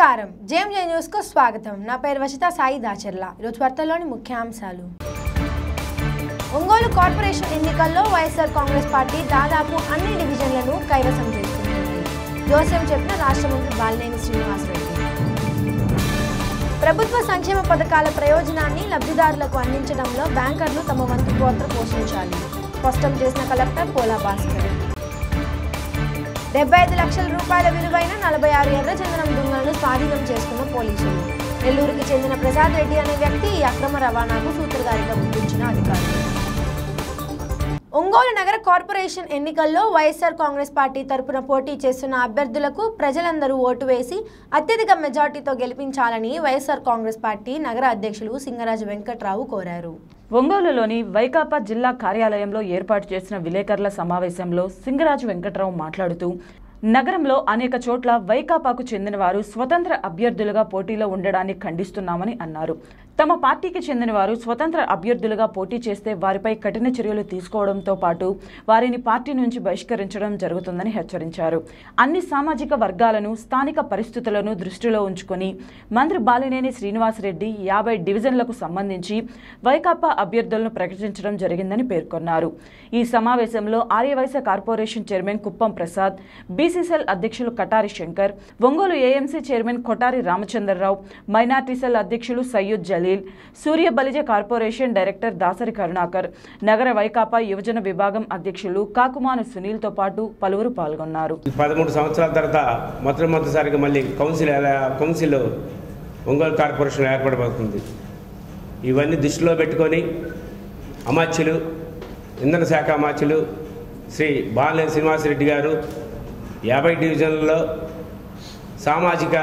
నమస్కారం JMJ news కు స్వాగతం నా పేరు వషిత సాయి దాచర్ల ఈరోజు వార్తల్లోని ముఖ్యాంశాలు ఒంగోలు కార్పొరేషన్ ఎన్నికల్లో వైఎస్ఆర్ కాంగ్రెస్ పార్టీ దాదాపు అన్ని డివిజన్లను కైవసం చేసుకుంటుంది జోస్యం చెప్పిన రాష్ట్ర మంత్రి బాలినేని శ్రీనివాసరెడ్డి ప్రభుత్వ సంక్షేమ పథకాల ప్రయోజనాన్ని లబ్ధిదారులకు అందించడంలో బ్యాంకర్లు తమ వంతు పాత్ర పోషించాలి స్పష్టం చేసిన కలెక్టర్ పోలా భాస్కర్ డెబ్బై ఐదు లక్షల రూపాయల విలువైన నలభై ఆరు ఎర్రచందనం దుంగలను స్వాధీనం చేసుకున్న పోలీసులు నెల్లూరుకి చెందిన ప్రసాద్ రెడ్డి అనే వ్యక్తి ఈ అక్రమ రవాణాకు సూత్రధారిగా గుర్తించిన అధికారులు ఒంగోలు నగర కార్పొరేషన్ ఎన్నికల్లో వైఎస్ఆర్ కాంగ్రెస్ పార్టీ తరపున పోటీ చేస్తున్న అభ్యర్థులకు ప్రజలందరూ ఓటు వేసి అత్యధిక మెజార్టీతో గెలిపించాలని వైఎస్ఆర్ కాంగ్రెస్ పార్టీ నగర అధ్యక్షులు సింగరాజు వెంకట్రావు కోరారు ఒంగోలులోని వైకాపా జిల్లా కార్యాలయంలో ఏర్పాటు చేసిన విలేకరుల సమావేశంలో సింగరాజు వెంకట్రావు మాట్లాడుతూ నగరంలో అనేక చోట్ల వైకాపాకు చెందిన వారు స్వతంత్ర అభ్యర్థులుగా పోటీలో ఉండడాన్ని ఖండిస్తున్నామని అన్నారు తమ పార్టీకి చెందిన వారు స్వతంత్ర అభ్యర్థులుగా పోటీ చేస్తే వారిపై కఠిన చర్యలు తీసుకోవడంతో పాటు వారిని పార్టీ నుంచి బహిష్కరించడం జరుగుతుందని హెచ్చరించారు అన్ని సామాజిక వర్గాలను స్థానిక పరిస్థితులను దృష్టిలో ఉంచుకొని మంత్రి బాలినేని శ్రీనివాసరెడ్డి యాభై డివిజన్లకు సంబంధించి వైకాపా అభ్యర్థులను ప్రకటించడం జరిగిందని పేర్కొన్నారు ఈ సమావేశంలో Aryavysya corporation chairman Kuppam Prasad BCCL అధ్యక్షులు Katari Shankar Ongole AMC chairman Kotari Ramachandrarao minority cell అధ్యక్షులు సయ్యద్ జలీల్ సూర్య బలిజ కార్పొరేషన్ డైరెక్టర్ దాసరి కరుణాకర్ నగర వైకాపా యువజన విభాగం అధ్యక్షులు కాకుమాను సునీల్తో పాటు పలువురు పాల్గొన్నారు ఈ పదమూడు సంవత్సరాల తర్వాత మొట్టమొదటిసారిగా మళ్ళీ కౌన్సిల్ ఎలా- కౌన్సిల్ ఒంగోలు కార్పొరేషన్ ఏర్పడబోతుంది ఇవన్నీ దృష్టిలో పెట్టుకొని అమాత్యులు ఇంధన శాఖ అమాత్యులు శ్రీ బాలినేని శ్రీనివాసరెడ్డి గారు యాభై డివిజన్లలో సామాజిక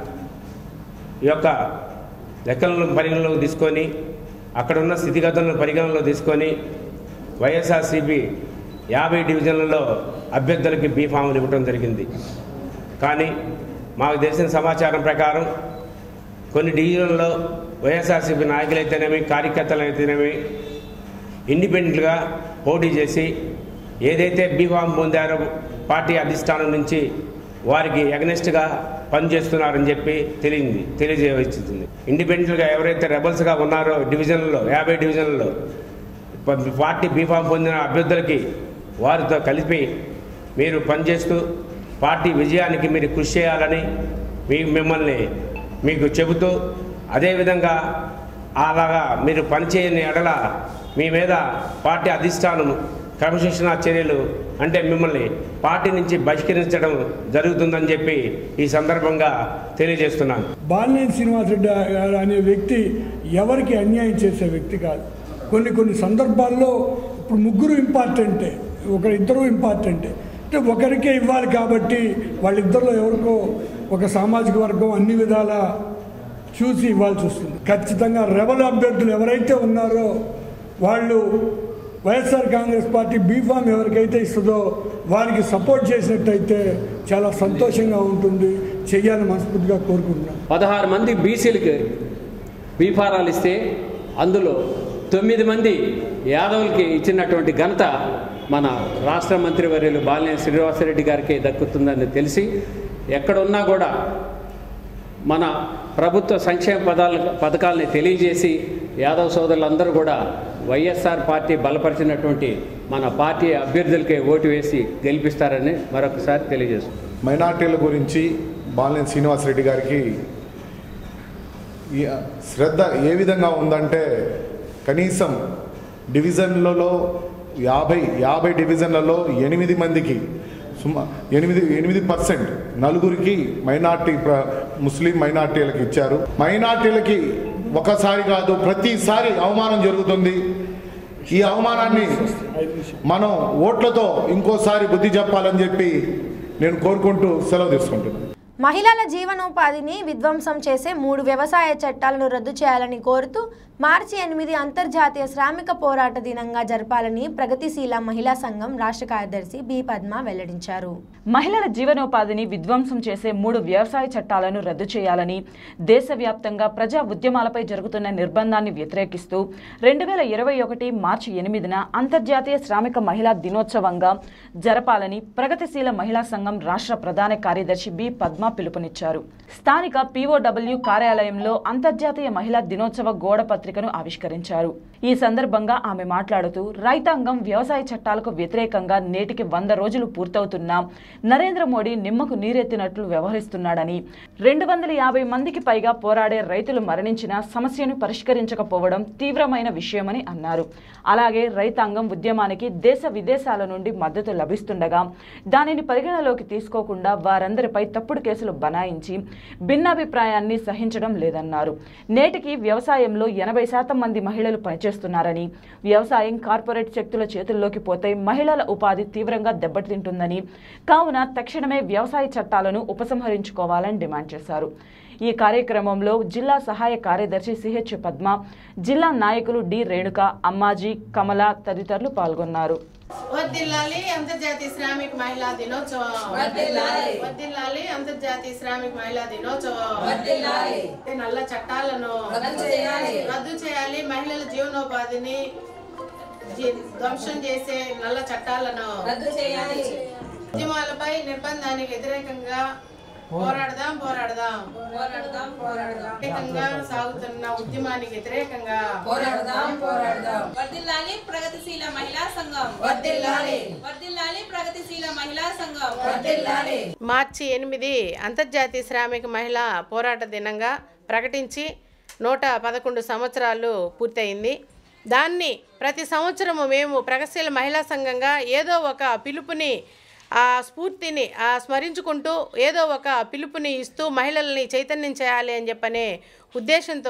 యొక్క లెక్కలను పరిగణలోకి తీసుకొని అక్కడ ఉన్న స్థితిగతులను పరిగణలో తీసుకొని వైఎస్ఆర్సీపీ యాభై డివిజన్లలో అభ్యర్థులకి బీఫాములు ఇవ్వడం జరిగింది కానీ మాకు తెలిసిన సమాచారం ప్రకారం కొన్ని డివిజన్లలో వైఎస్ఆర్సీపీ నాయకులైతేనేమి కార్యకర్తలైతేనేమి ఇండిపెండెంట్గా పోటీ చేసి ఏదైతే బీఫామ్ పొందారో పార్టీ అధిష్టానం నుంచి వారికి ఎగనెస్ట్గా పనిచేస్తున్నారని చెప్పి తెలియంది తెలియజేయవచ్చుతుంది ఇండిపెండెంట్గా ఎవరైతే రెబల్స్గా ఉన్నారో డివిజన్లలో యాభై డివిజన్లలో ప- పార్టీ బీఫామ్ పొందిన అభ్యర్థులకి వారితో కలిపి మీరు పనిచేస్తూ పార్టీ విజయానికి మీరు కృషి చేయాలని మీ మిమ్మల్ని మీకు చెబుతూ అదేవిధంగా అలాగా మీరు పనిచేయని ఎడల మీ మీద పార్టీ అధిష్టానం క్రమశిక్షణ చర్యలు అంటే మిమ్మల్ని పార్టీ నుంచి బహిష్కరించడం జరుగుతుందని చెప్పి ఈ సందర్భంగా తెలియజేస్తున్నాను బాలినేని శ్రీనివాసరెడ్డి గారు అనే వ్యక్తి ఎవరికి అన్యాయం చేసే వ్యక్తి కాదు కొన్ని కొన్ని సందర్భాల్లో ఇప్పుడు ముగ్గురు ఇంపార్టెంటే ఒకరు ఇద్దరు ఇంపార్టెంటే అంటే ఒకరికే ఇవ్వాలి కాబట్టి వాళ్ళిద్దరిలో ఎవరికో ఒక సామాజిక వర్గం అన్ని విధాల చూసి ఇవ్వాల్సి వస్తుంది ఖచ్చితంగా రెబల్ అభ్యర్థులు ఎవరైతే ఉన్నారో వాళ్ళు వైఎస్ఆర్ కాంగ్రెస్ పార్టీ బీఫామ్ ఎవరికైతే ఇస్తుందో వారికి సపోర్ట్ చేసినట్టయితే చాలా సంతోషంగా ఉంటుంది చెయ్యాలని మనస్ఫూర్తిగా కోరుకుంటున్నాను పదహారు మంది బీసీలకి బీఫారాలు ఇస్తే అందులో తొమ్మిది మంది యాదవులకి ఇచ్చినటువంటి ఘనత మన రాష్ట్ర మంత్రివర్యులు బాలినేని శ్రీనివాసరెడ్డి గారికి దక్కుతుందని తెలిసి ఎక్కడున్నా కూడా మన ప్రభుత్వ సంక్షేమ పదాల పథకాలని తెలియజేసి యాదవ్ సోదరులందరూ కూడా వైఎస్ఆర్ పార్టీ బలపరిచినటువంటి మన పార్టీ అభ్యర్థులకే ఓటు వేసి గెలిపిస్తారని మరొకసారి తెలియజేస్తున్నాం మైనార్టీల గురించి బాలినేని శ్రీనివాసరెడ్డి గారికి ఈ శ్రద్ధ ఏ విధంగా ఉందంటే కనీసం డివిజన్లలో యాభై యాభై డివిజన్లలో ఎనిమిది మందికి సుమా ఎనిమిది ఎనిమిది పర్సెంట్ నలుగురికి మైనార్టీ ప్ర ముస్లిం మైనార్టీలకు ఇచ్చారు మైనార్టీలకి ఒకసారి కాదు ప్రతిసారి అవమానం జరుగుతుంది ఈ అవమానాన్ని మనం ఓట్లతో ఇంకోసారి బుద్ధి చెప్పాలని చెప్పి నేను కోరుకుంటూ సెలవు తీసుకుంటున్నాను మహిళల జీవనోపాధిని విధ్వంసం చేసే మూడు వ్యవసాయ చట్టాలను రద్దు చేయాలని కోరుతూ మార్చి ఎనిమిది అంతర్జాతీయ శ్రామిక పోరాట దినంగా జరపాలని ప్రగతిశీల మహిళా సంఘం రాష్ట్ర కార్యదర్శి బి పద్మ వెల్లడించారు మహిళల జీవనోపాధిని విధ్వంసం చేసే మూడు వ్యవసాయ చట్టాలను రద్దు చేయాలని దేశవ్యాప్తంగా ప్రజా ఉద్యమాలపై జరుగుతున్న నిర్బంధాన్ని వ్యతిరేకిస్తూ రెండు వేల ఇరవై ఒకటి మార్చి ఎనిమిదిన అంతర్జాతీయ శ్రామిక మహిళా దినోత్సవంగా జరపాలని ప్రగతిశీల మహిళా సంఘం రాష్ట్ర ప్రధాన కార్యదర్శి బి పద్మ పద్మ పిలుపునిచ్చారు స్థానిక పీఓడబ్ల్యూ కార్యాలయంలో అంతర్జాతీయ మహిళా దినోత్సవ గోడ పత్రికను ఆవిష్కరించారు ఈ సందర్భంగా ఆమె మాట్లాడుతూ రైతాంగం వ్యవసాయ చట్టాలకు వ్యతిరేకంగా నేటికి వంద రోజులు పూర్తవుతున్నా నరేంద్ర మోడీ నిమ్మకు నీరెత్తినట్లు వ్యవహరిస్తున్నాడని రెండు వందల యాభై మందికి పైగా పోరాడే రైతులు మరణించినా సమస్యను పరిష్కరించకపోవడం తీవ్రమైన విషయమని అన్నారు అలాగే రైతాంగం ఉద్యమానికి దేశ విదేశాల నుండి మద్దతు లభిస్తుండగా దానిని పరిగణలోకి తీసుకోకుండా వారందరిపై తప్పుడు కేసులు బనాయించి భిన్నాభిప్రాయాన్ని సహించడం లేదన్నారు నేటికి వ్యవసాయంలో ఎనభై శాతం మంది మహిళలు పనిచేస్తున్నారని వ్యవసాయం కార్పొరేట్ శక్తుల చేతుల్లోకి పోతే మహిళల ఉపాధి తీవ్రంగా దెబ్బతింటుందని కావున తక్షణమే వ్యవసాయ చట్టాలను ఉపసంహరించుకోవాలని డిమాండ్ చేశారు ఈ కార్యక్రమంలో జిల్లా సహాయ కార్యదర్శి సిహెచ్ పద్మ జిల్లా నాయకులు డి రేణుక అమ్మాజీ కమల తదితరులు పాల్గొన్నారు వర్దిల్లాలి అంతర్జాతీయ శ్రామిక మహిళా దినోత్సవం వర్దిల్లాలి అంతర్జాతీయ శ్రామిక మహిళా దినోత్సవం ఈ నల్ల చట్టాలను రద్దు చేయాలి మహిళల జీవనోపాధిని జీ- ధ్వంసం చేసే నల్ల చట్టాలను ఉద్యమాలపై నిర్బంధానికి వ్యతిరేకంగా పోరాడదాం పోరాడదాం వ్యతిరేకంగా సాగుతున్న ఉద్యమానికి వ్యతిరేకంగా పోరాడదాం పోరాడదాం వర్దిల్లాలి ప్రగతిశీల మహిళా సంఘం వర్దిల్లాలి వర్దిల్లాలి ప్రగతిశీల మహిళా సంఘం వర్దిల్లాలి మార్చి ఎనిమిది అంతర్జాతీయ శ్రామిక మహిళా పోరాట దినంగా ప్రకటించి నూట పదకొండు సంవత్సరాలు పూర్తయింది దాన్ని ప్రతి సంవత్సరము మేము ప్రగతిశీల మహిళా సంఘంగా ఏదో ఒక పిలుపుని ఆ స్ఫూర్తిని ఆ స్మరించుకుంటూ ఏదో ఒక పిలుపుని ఇస్తూ మహిళల్ని చైతన్యం చేయాలి అని చెప్పనే ఉద్దేశంతో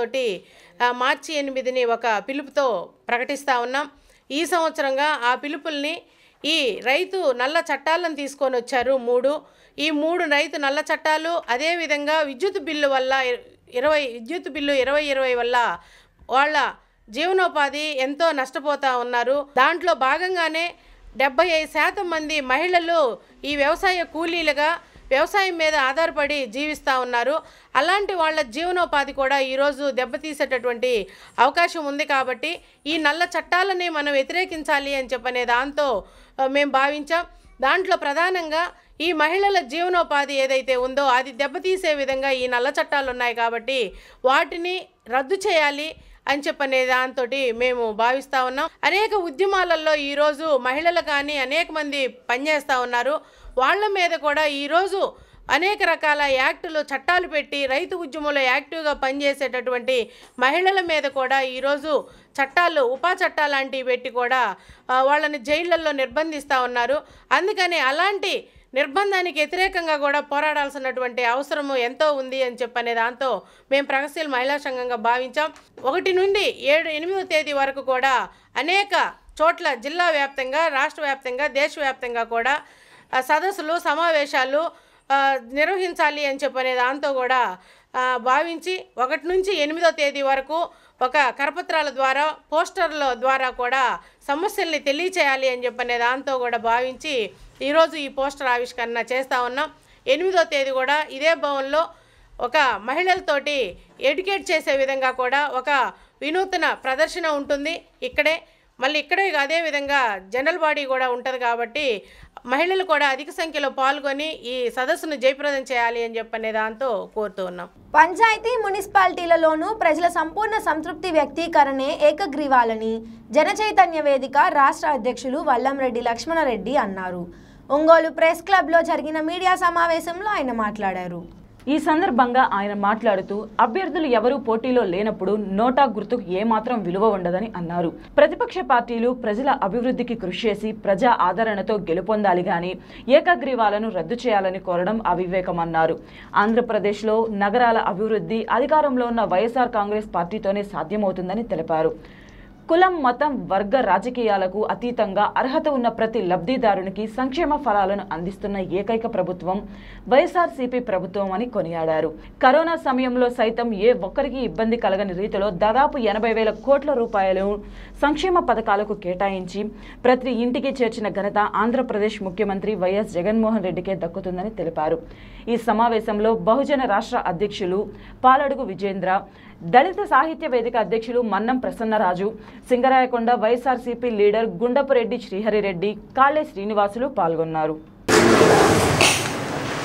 మార్చి ఎనిమిదిని ఒక పిలుపుతో ప్రకటిస్తూ ఉన్నాం ఈ సంవత్సరంగా ఆ పిలుపుల్ని ఈ రైతు నల్ల చట్టాలను తీసుకొని వచ్చారు మూడు ఈ మూడు రైతు నల్ల చట్టాలు అదేవిధంగా విద్యుత్ బిల్లు వల్ల ఇ- ఇరవై విద్యుత్ బిల్లు ఇరవై ఇరవై వల్ల వాళ్ళ జీవనోపాధి ఎంతో నష్టపోతూ ఉన్నారు దాంట్లో భాగంగానే డెబ్బై ఐదు శాతం మంది మహిళలు ఈ వ్యవసాయ కూలీలుగా వ్యవసాయం మీద ఆధారపడి జీవిస్తూ ఉన్నారు అలాంటి వాళ్ళ జీవనోపాధి కూడా ఈరోజు దెబ్బతీసేటటువంటి అవకాశం ఉంది కాబట్టి ఈ నల్ల చట్టాలని మనం వ్యతిరేకించాలి అని చెప్పనే దాంతో ఆ, మేము భావించాం దాంట్లో ప్రధానంగా ఈ మహిళల జీవనోపాధి ఏదైతే ఉందో అది దెబ్బతీసే విధంగా ఈ నల్ల చట్టాలు ఉన్నాయి కాబట్టి వాటిని రద్దు చేయాలి అని చెప్పనే దాంతో మేము భావిస్తూ ఉన్నాం అనేక ఉద్యమాలలో ఈరోజు మహిళలు కానీ అనేక మంది పనిచేస్తూ ఉన్నారు వాళ్ళ మీద కూడా ఈరోజు అనేక రకాల యాక్టులు చట్టాలు పెట్టి రైతు ఉద్యమంలో యాక్టివ్గా పనిచేసేటటువంటి మహిళల మీద కూడా ఈరోజు చట్టాలు ఉపా చట్టాలు లాంటివి పెట్టి కూడా ఆ, వాళ్ళని జైళ్ళల్లో నిర్బంధిస్తూ ఉన్నారు అందుకని అలాంటి నిర్బంధానికి వ్యతిరేకంగా కూడా పోరాడాల్సినటువంటి అవసరము ఎంతో ఉంది అని చెప్పనే దాంతో మేము ప్రగతిశీల మహిళా సంఘంగా భావించాం ఒకటి నుండి ఏడు ఎనిమిదో తేదీ వరకు కూడా అనేక చోట్ల జిల్లా వ్యాప్తంగా రాష్ట్ర వ్యాప్తంగా దేశవ్యాప్తంగా కూడా ఆ, సదస్సులు సమావేశాలు ఆ, నిర్వహించాలి అని చెప్పనే దాంతో కూడా ఆ, భావించి ఒకటి నుంచి ఎనిమిదో తేదీ వరకు ఒక కరపత్రాల ద్వారా పోస్టర్ల ద్వారా కూడా సమస్యల్ని తెలియచేయాలి అని చెప్పనే దాంతో కూడా భావించి ఈరోజు ఈ పోస్టర్ ఆవిష్కరణ చేస్తూ ఉన్నాం ఎనిమిదో తేదీ కూడా ఇదే భవన్లో ఒక మహిళలతోటి ఎడ్యుకేట్ చేసే విధంగా కూడా ఒక వినూతన ప్రదర్శన ఉంటుంది ఇక్కడే మళ్ళీ ఇక్కడే అదే విధంగా జనరల్ బాడీ కూడా ఉంటుంది కాబట్టి మహిళలు కూడా అధిక సంఖ్యలో పాల్గొని ఈ సదస్సును జయప్రదం చేయాలి అని చెప్పనే దాంతో కోరుతూ ఉన్నాం పంచాయతీ మున్సిపాలిటీలలోనూ ప్రజల సంపూర్ణ సంతృప్తి వ్యక్తీకరణే ఏకగ్రీవాలని జనచైతన్య వేదిక రాష్ట్ర అధ్యక్షులు వల్లంరెడ్డి లక్ష్మణరెడ్డి అన్నారు ఒంగోలు ప్రెస్ క్లబ్లో జరిగిన మీడియా సమావేశంలో ఆయన మాట్లాడారు ఈ సందర్భంగా ఆయన మాట్లాడుతూ అభ్యర్థులు ఎవరూ పోటీలో లేనప్పుడు నోటా గుర్తుకు ఏమాత్రం విలువ ఉండదని అన్నారు ప్రతిపక్ష పార్టీలు ప్రజల అభివృద్ధికి కృషి చేసి ప్రజా ఆదరణతో గెలుపొందాలి గాని ఏకగ్రీవాలను రద్దు చేయాలని కోరడం అవివేకమన్నారు ఆంధ్రప్రదేశ్లో నగరాల అభివృద్ధి అధికారంలో ఉన్న వైఎస్ఆర్ కాంగ్రెస్ పార్టీతోనే సాధ్యమవుతుందని తెలిపారు కులం మతం వర్గ రాజకీయాలకు అతీతంగా అర్హత ఉన్న ప్రతి లబ్ధిదారునికి సంక్షేమ ఫలాలను అందిస్తున్న ఏకైక ప్రభుత్వం వైఎస్ఆర్సీపీ ప్రభుత్వం అని కొనియాడారు కరోనా సమయంలో సైతం ఏ ఒక్కరికి ఇబ్బంది కలగని రీతిలో దాదాపు ఎనభై వేల కోట్ల రూపాయలు సంక్షేమ పథకాలకు కేటాయించి ప్రతి ఇంటికి చేర్చిన ఘనత ఆంధ్రప్రదేశ్ ముఖ్యమంత్రి వైఎస్ జగన్మోహన్ రెడ్డికే దక్కుతుందని తెలిపారు ఈ సమావేశంలో బహుజన రాష్ట్ర అధ్యక్షులు పాలడుగు విజేంద్ర దళిత సాహిత్య వేదిక అధ్యక్షులు మన్నం ప్రసన్నరాజు సింగరాయకొండ వైఎస్ఆర్సీపీ లీడర్ గుండపురెడ్డి శ్రీహరిరెడ్డి కాళ్ళే శ్రీనివాసులు పాల్గొన్నారు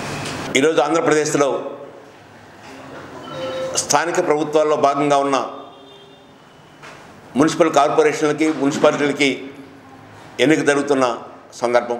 ఈరోజు ఆంధ్రప్రదేశ్లో స్థానిక ప్రభుత్వాల్లో భాగంగా ఉన్న మున్సిపల్ కార్పొరేషన్లకి మున్సిపాలిటీలకి ఎన్నిక జరుగుతున్న సందర్భం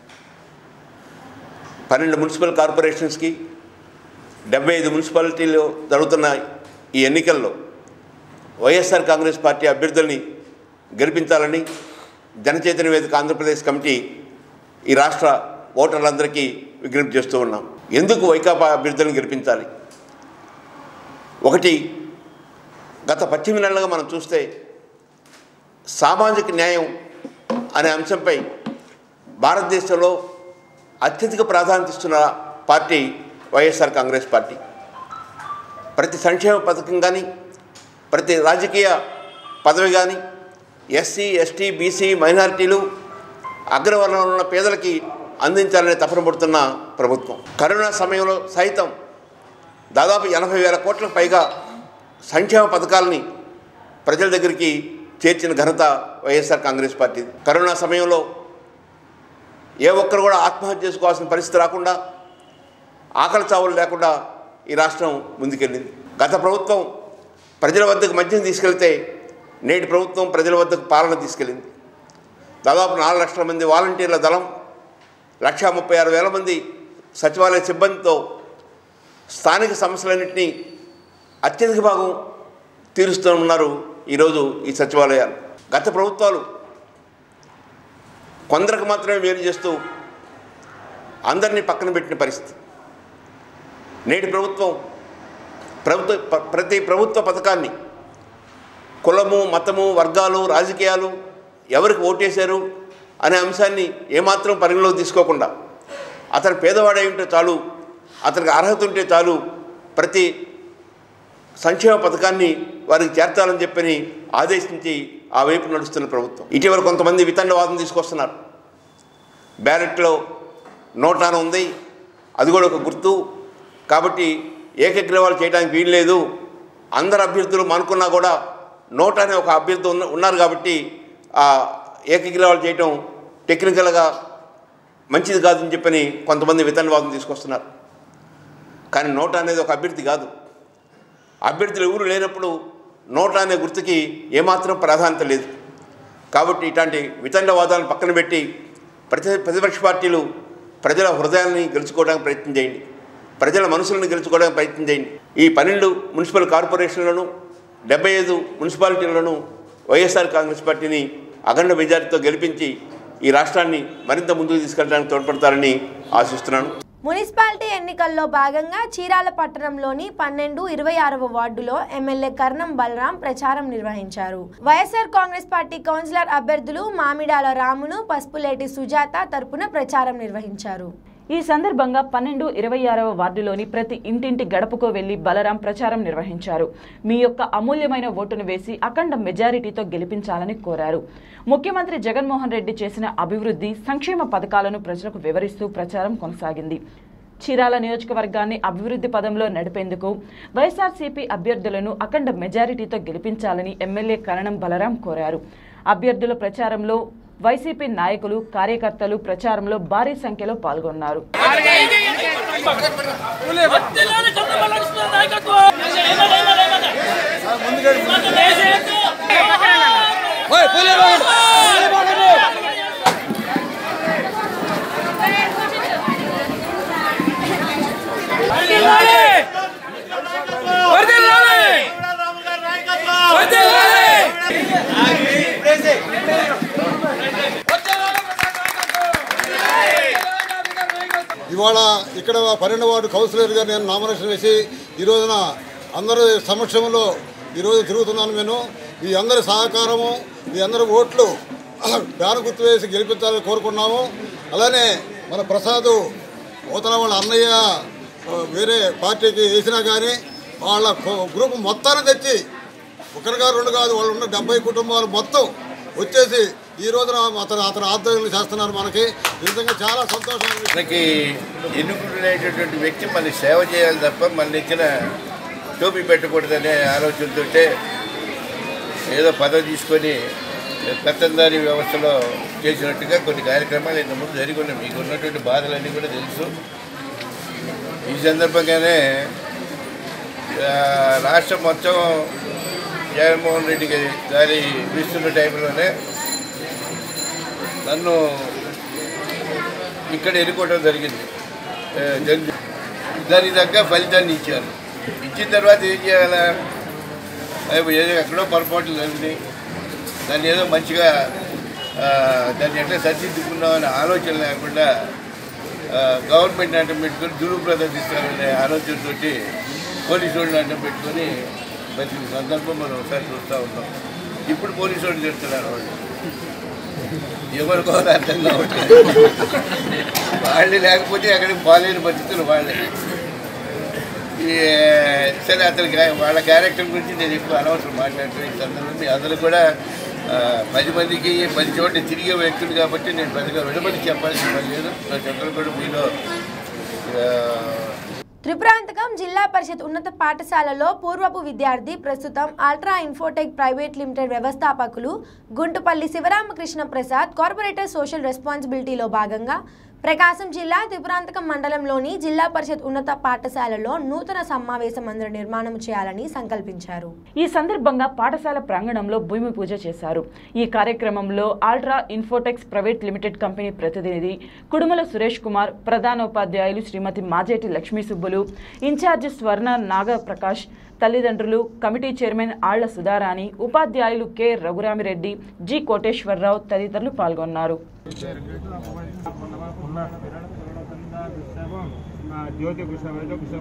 పన్నెండు మున్సిపల్ కార్పొరేషన్స్కి డెబ్బై ఐదు మున్సిపాలిటీలో జరుగుతున్న ఈ ఎన్నికల్లో వైఎస్ఆర్ కాంగ్రెస్ పార్టీ అభ్యర్థుల్ని గెలిపించాలని జనచైతన్య వేదిక ఆంధ్రప్రదేశ్ కమిటీ ఈ రాష్ట్ర ఓటర్లందరికీ విజ్ఞప్తి చేస్తూ ఉన్నాం ఎందుకు వైకాపా అభ్యర్థులను గెలిపించాలి ఒకటి గత పద్దెనిమిది నెలలుగా మనం చూస్తే సామాజిక న్యాయం అనే అంశంపై భారతదేశంలో అత్యధిక ప్రాధాన్యత ఇస్తున్న పార్టీ వైఎస్ఆర్ కాంగ్రెస్ పార్టీ ప్రతి సంక్షేమ పథకం కానీ ప్రతి రాజకీయ పదవి కానీ ఎస్సీ ఎస్టీ బీసీ మైనారిటీలు అగ్రవర్ణంలో ఉన్న పేదలకి అందించాలని తపన పడుతున్న ప్రభుత్వం కరోనా సమయంలో సైతం దాదాపు ఎనభై వేల కోట్లకు పైగా సంక్షేమ పథకాలని ప్రజల దగ్గరికి చేర్చిన ఘనత వైఎస్ఆర్ కాంగ్రెస్ పార్టీ కరోనా సమయంలో ఏ ఒక్కరు కూడా ఆత్మహత్య చేసుకోవాల్సిన పరిస్థితి రాకుండా ఆకలి చావులు లేకుండా ఈ రాష్ట్రం ముందుకెళ్ళింది గత ప్రభుత్వం ప్రజల వద్దకు మద్యం తీసుకెళ్తే నేటి ప్రభుత్వం ప్రజల వద్దకు పాలన తీసుకెళ్ళింది దాదాపు నాలుగు లక్షల మంది వాలంటీర్ల దళం లక్షా ముప్పై ఆరు వేల మంది సచివాలయ సిబ్బందితో స్థానిక సమస్యలన్నింటినీ అత్యధిక భాగం తీరుస్తూ ఉన్నారు ఈరోజు ఈ సచివాలయాలు గత ప్రభుత్వాలు కొందరికి మాత్రమే మేలు చేస్తూ అందరినీ పక్కన పెట్టిన పరిస్థితి నేటి ప్రభుత్వం ప్రభుత్వ ప- ప్రతి ప్రభుత్వ పథకాన్ని కులము మతము వర్గాలు రాజకీయాలు ఎవరికి ఓటేశారు అనే అంశాన్ని ఏమాత్రం పరిగణలోకి తీసుకోకుండా అతను పేదవాడై ఉంటే చాలు అతనికి అర్హత ఉంటే చాలు ప్రతి సంక్షేమ పథకాన్ని వారికి చేర్చాలని చెప్పని ఆదేశించి ఆ వైపు నడుస్తున్న ప్రభుత్వం ఇటీవల కొంతమంది వితండవాదం తీసుకొస్తున్నారు బ్యాలెట్లో నోటాన ఉంది అది కూడా ఒక గుర్తు కాబట్టి ఏకగ్రీవాలు చేయడానికి వీలు లేదు అందరు అభ్యర్థులు అనుకున్నా కూడా నోట్ అనే ఒక అభ్యర్థి ఉన్న ఉన్నారు కాబట్టి ఆ ఏకగ్రీవాలు చేయటం టెక్నికల్గా మంచిది కాదని చెప్పని కొంతమంది వితండవాదం తీసుకొస్తున్నారు కానీ నోట అనేది ఒక అభ్యర్థి కాదు అభ్యర్థులు ఎవరు లేనప్పుడు నోట అనే గుర్తుకి ఏమాత్రం ప్రాధాన్యత లేదు కాబట్టి ఇట్లాంటి వితండవాదాలను పక్కన పెట్టి ప్రతి ప్రతిపక్ష పార్టీలు ప్రజల హృదయాన్ని గెలుచుకోవడానికి ప్రయత్నం చేయండి ప్రజల మనసులను గెలుచుకోవడానికి ప్రయత్నం చేయండి ఈ పన్నెండు మున్సిపల్ కార్పొరేషన్లను డెబ్బై ఐదు మున్సిపాలిటీలను వైఎస్ఆర్ కాంగ్రెస్ పార్టీని అఖండ మెజారిటీతో గెలిపించి ఈ రాష్ట్రాన్ని మరింత ముందుకు తీసుకెళ్ళడానికి తోడ్పడతారని ఆశిస్తున్నాను మున్సిపాలిటీ ఎన్నికల్లో భాగంగా చీరాల పట్టణంలోని పన్నెండు ఇరవై ఆరవ వార్డులో ఎమ్మెల్యే కర్ణం బలరాం ప్రచారం నిర్వహించారు వైఎస్ఆర్ కాంగ్రెస్ పార్టీ కౌన్సిలర్ అభ్యర్థులు మామిడాల రాములు పసుపులేటి సుజాత తరపున ప్రచారం నిర్వహించారు ఈ సందర్భంగా పన్నెండు ఇరవై ఆరవ వార్డులోని ప్రతి ఇంటింటి గడపకు వెళ్లి బలరాం ప్రచారం నిర్వహించారు మీ యొక్క అమూల్యమైన ఓటును వేసి అఖండ మెజారిటీతో గెలిపించాలని కోరారు ముఖ్యమంత్రి జగన్మోహన్ రెడ్డి చేసిన అభివృద్ధి సంక్షేమ పథకాలను ప్రజలకు వివరిస్తూ ప్రచారం కొనసాగింది చీరాల నియోజకవర్గాన్ని అభివృద్ధి పదంలో నడిపేందుకు వైఎస్ఆర్సీపీ అభ్యర్థులను అఖండ మెజారిటీతో గెలిపించాలని ఎమ్మెల్యే కరణం బలరాం కోరారు అభ్యర్థుల ప్రచారంలో వైసీపీ నాయకులు కార్యకర్తలు ప్రచారంలో భారీ సంఖ్యలో పాల్గొన్నారు ఇవాళ ఇక్కడ పన్నెండు వార్డు కౌన్సిలర్గా నేను నామినేషన్ వేసి ఈ రోజున అందరి సమక్షంలో ఈరోజు తిరుగుతున్నాను నేను మీ అందరి సహకారము మీ అందరి ఓట్లు బ్యాన్ గుర్తు వేసి గెలిపించాలని కోరుకున్నాము అలానే మన ప్రసాద్ అవతల వాళ్ళ అన్నయ్య ఆ, వేరే పార్టీకి వేసినా కానీ వాళ్ళ కో- గ్రూప్ మొత్తాన్ని తెచ్చి ఒకరిగా రెండు కాదు వాళ్ళు ఉన్న డెబ్బై కుటుంబాలు మొత్తం వచ్చేసి ఈ రోజున అతను అతను ఆధ్వర్యంలో చేస్తున్నారు మనకి నిజంగా చాలా సంతోషం మనకి ఎన్నుకునేటటువంటి వ్యక్తి మనకి సేవ చేయాలి తప్ప మన ఇచ్చిన టోపీ పెట్టకూడదనే ఆలోచనతో ఏదో పదవి తీసుకొని పెత్తందారి వ్యవస్థలో చేసినట్టుగా కొన్ని కార్యక్రమాలు ఇంతకుముందు జరిగి ఉన్నాయి మీకు ఉన్నటువంటి బాధలన్నీ కూడా తెలుసు ఈ సందర్భంగానే ఆ, రాష్ట్రం మొత్తం జగన్మోహన్ రెడ్డి గారి గారి వీస్తున్న టైంలోనే నన్ను ఇక్కడ ఎన్నుకోవడం జరిగింది ఆ, జన్- దానికి తగ్గ ఫలితాన్ని ఇచ్చారు ఇచ్చిన తర్వాత ఏం చేయాలా అయ్యో, ఏదో ఎక్కడో పొరపాట్లు జరిగినాయి దాన్ని ఏదో మంచిగా ఆ, దాన్ని ఎట్లా సరిదిద్దుకున్నామనే ఆలోచన లేకుండా ఆ, గవర్నమెంట్ అడ్డం పెట్టుకొని దురువు ప్రదర్శిస్తారనే ఆలోచనతోటి పోలీసు వాళ్ళని అడ్డం పెట్టుకొని ప్రతి సందర్భం మనం ఒకసారి చూస్తూ ఉన్నాం ఇప్పుడు పోలీసు వాళ్ళు చెప్తున్నారు వాళ్ళు ఎవరికో అర్థం కావట్లేదు వాళ్ళు లేకపోతే అక్కడికి పోలేని పరిస్థితులు వాళ్ళే ఈ సరే అతనికి వాళ్ళ క్యారెక్టర్ గురించి నేను ఎక్కువ అనవసరం మాట్లాడుతున్న ఈ సందర్భంలో మీ అందరూ కూడా ఆ, పది మందికి పది చోట్ల తిరిగే వ్యక్తులు కాబట్టి నేను పెద్దగా విడమని చెప్పాల్సిన పని లేదు ప్రతి ఒక్కరు కూడా మీలో ఆ, త్రిపురాంతకం జిల్లా పరిషత్ ఉన్నత పాఠశాలలో పూర్వపు విద్యార్థి ప్రస్తుతం అల్ట్రా ఇన్ఫోటెక్ ప్రైవేట్ లిమిటెడ్ వ్యవస్థాపకులు గుంటుపల్లి శివరామకృష్ణ ప్రసాద్ కార్పొరేటర్ సోషల్ రెస్పాన్సిబిలిటీలో భాగంగా ప్రకాశం జిల్లా త్రిపురాంతకం మండలంలోని జిల్లా పరిషత్ ఉన్నత పాఠశాలలో నూతన సమావేశ మందిర నిర్మాణం చేయాలని సంకల్పించారు ఈ సందర్భంగా పాఠశాల ప్రాంగణంలో భూమి పూజ చేశారు ఈ కార్యక్రమంలో ultra infotechs private limited company ప్రతినిధి కుడుమల సురేష్ కుమార్ ప్రధానోపాధ్యాయులు శ్రీమతి మాజేటి లక్ష్మీ సుబ్బులు ఇన్ఛార్జి స్వర్ణ నాగప్రకాష్ తల్లిదండ్రులు కమిటీ చైర్మన్ ఆళ్ల సుధారాణి ఉపాధ్యాయులు కె రఘురామిరెడ్డి జి కోటేశ్వరరావు తదితరులు పాల్గొన్నారు జ్యోతి కృష్ణ కృష్ణ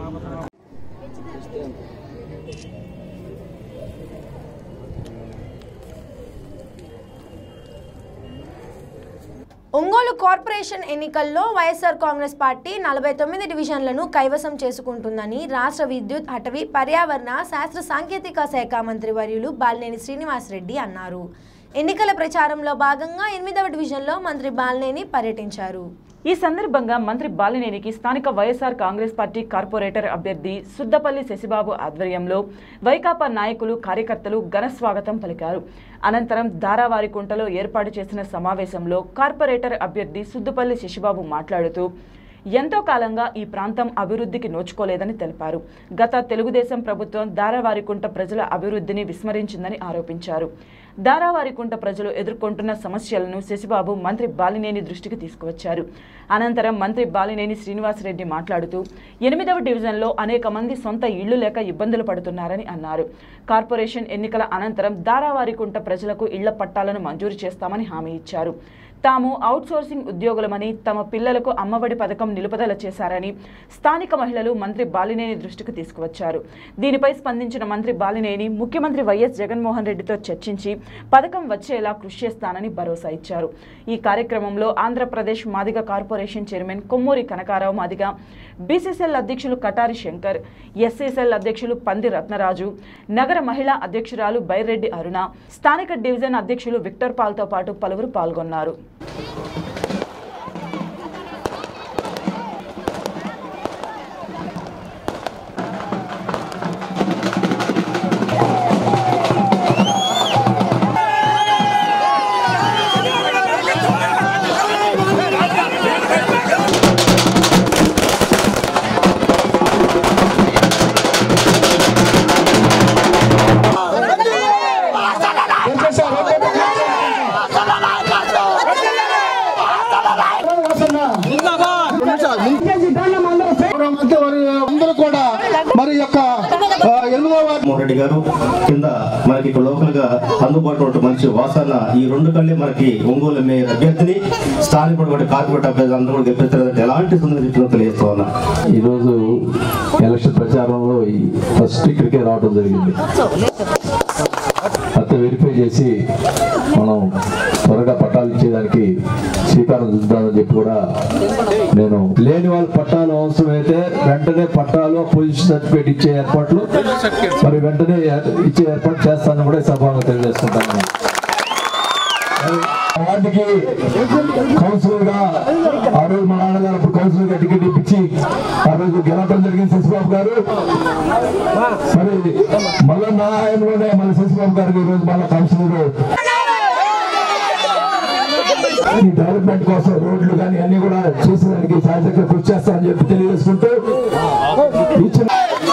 ఒంగోలు కార్పొరేషన్ ఎన్నికల్లో వైఎస్ఆర్ కాంగ్రెస్ పార్టీ నలభై తొమ్మిది డివిజన్లను కైవసం చేసుకుంటుందని రాష్ట్ర విద్యుత్ అటవీ పర్యావరణ శాస్త్ర సాంకేతిక శాఖ మంత్రి వర్యులు బాలినేని శ్రీనివాసరెడ్డి అన్నారు ఎన్నికల ప్రచారంలో భాగంగా ఎనిమిదవ డివిజన్లో మంత్రి బాలినేని పర్యటించారు ఈ సందర్భంగా మంత్రి బాలినేనికి స్థానిక వైఎస్ఆర్ కాంగ్రెస్ పార్టీ కార్పొరేటర్ అభ్యర్థి సుద్దపల్లి శశిబాబు ఆధ్వర్యంలో వైకాపా నాయకులు కార్యకర్తలు ఘన స్వాగతం పలికారు అనంతరం ధారావారికుంటలో ఏర్పాటు చేసిన సమావేశంలో కార్పొరేటర్ అభ్యర్థి సుద్దుపల్లి శశిబాబు మాట్లాడుతూ ఎంతో కాలంగా ఈ ప్రాంతం అభివృద్ధికి నోచుకోలేదని తెలిపారు గత తెలుగుదేశం ప్రభుత్వం దారావారికుంట ప్రజల అభివృద్ధిని విస్మరించిందని ఆరోపించారు దారావారికుంట ప్రజలు ఎదుర్కొంటున్న సమస్యలను శశిబాబు మంత్రి బాలినేని దృష్టికి తీసుకువచ్చారు అనంతరం మంత్రి బాలినేని శ్రీనివాసరెడ్డి మాట్లాడుతూ ఎనిమిదవ డివిజన్లో అనేక మంది సొంత ఇళ్లు లేక ఇబ్బందులు పడుతున్నారని అన్నారు కార్పొరేషన్ ఎన్నికల అనంతరం దారావారికుంట ప్రజలకు ఇళ్ల పట్టాలను మంజూరు చేస్తామని హామీ ఇచ్చారు తాము అవుట్సోర్సింగ్ ఉద్యోగులమని తమ పిల్లలకు అమ్మఒడి పథకం నిలుపుదల చేశారని స్థానిక మహిళలు మంత్రి బాలినేని దృష్టికి తీసుకువచ్చారు దీనిపై స్పందించిన మంత్రి బాలినేని ముఖ్యమంత్రి వైఎస్ జగన్మోహన్ రెడ్డితో చర్చించి పథకం వచ్చేలా కృషి చేస్తానని భరోసా ఇచ్చారు ఈ కార్యక్రమంలో Andhra Pradesh Madiga corporation chairman Kommuri Kanakarao Madiga BCCL అధ్యక్షులు కటారి శంకర్ ఎస్సీసీఎల్ అధ్యక్షులు పంది రత్నరాజు నగర మహిళా అధ్యక్షురాలు బైరెడ్డి అరుణ స్థానిక డివిజన్ అధ్యక్షులు విక్టర్ పాల్తో పాటు పలువురు పాల్గొన్నారు అందరూ కూడా మరి యొక్క ఆ, ఎనిమిదవ వార్డు జగన్మోహన్ రెడ్డి గారు కింద మనకి ఇక్కడ లోకల్ గా అందుబాటులో ఉన్న మంచి వాసన ఈ రెండు కళ్ళే మనకి ఒంగోలు మేయర్ అభ్యర్థిని స్థానిక కార్పొరేట్ అభ్యర్థి అందరూ కూడా గెలిపిస్తారంటే ఎలాంటి సందర్భంలో తెలియజేస్తా ఉన్నా ఈరోజు ఎలక్షన్ ప్రచారంలో ఈ ఫస్ట్ ఇక్కడికే రావడం జరిగింది అంత వెరిఫై చేసి మనం త్వరగా పట్టాలు ఇచ్చేదానికి శ్రీకారం చుద్దామని చెప్పి కూడా నేను లేని వాళ్ళ పట్టాలు అవసరమైతే వెంటనే పట్టాలు పొజిషన్ సర్టిఫికేట్ ఇచ్చే ఏర్పాట్లు మరి వెంటనే ఇచ్చే ఏర్పాటు చేస్తానని కూడా ఈ సభలో తెలియజేసుకుంటాను వాటికి కౌన్సిలర్ గా ఆ రోజు మా నాన్నగారు అప్పుడు కౌన్సిలర్ గా టికెట్ ఇప్పించి ఆ రోజు గెలవడం జరిగింది శశిబాబు గారు మరి మళ్ళీ నా ఆయనలోనే మళ్ళీ శశిబాబు గారికి ఈ రోజు మళ్ళీ కౌన్సిలర్ ఈ డెవలప్మెంట్ కోసం రోడ్లు కానీ అన్ని కూడా చేసేదానికి సాయశక్తి కృషి చేస్తామని చెప్పి తెలియజేసుకుంటూ ఇచ్చిన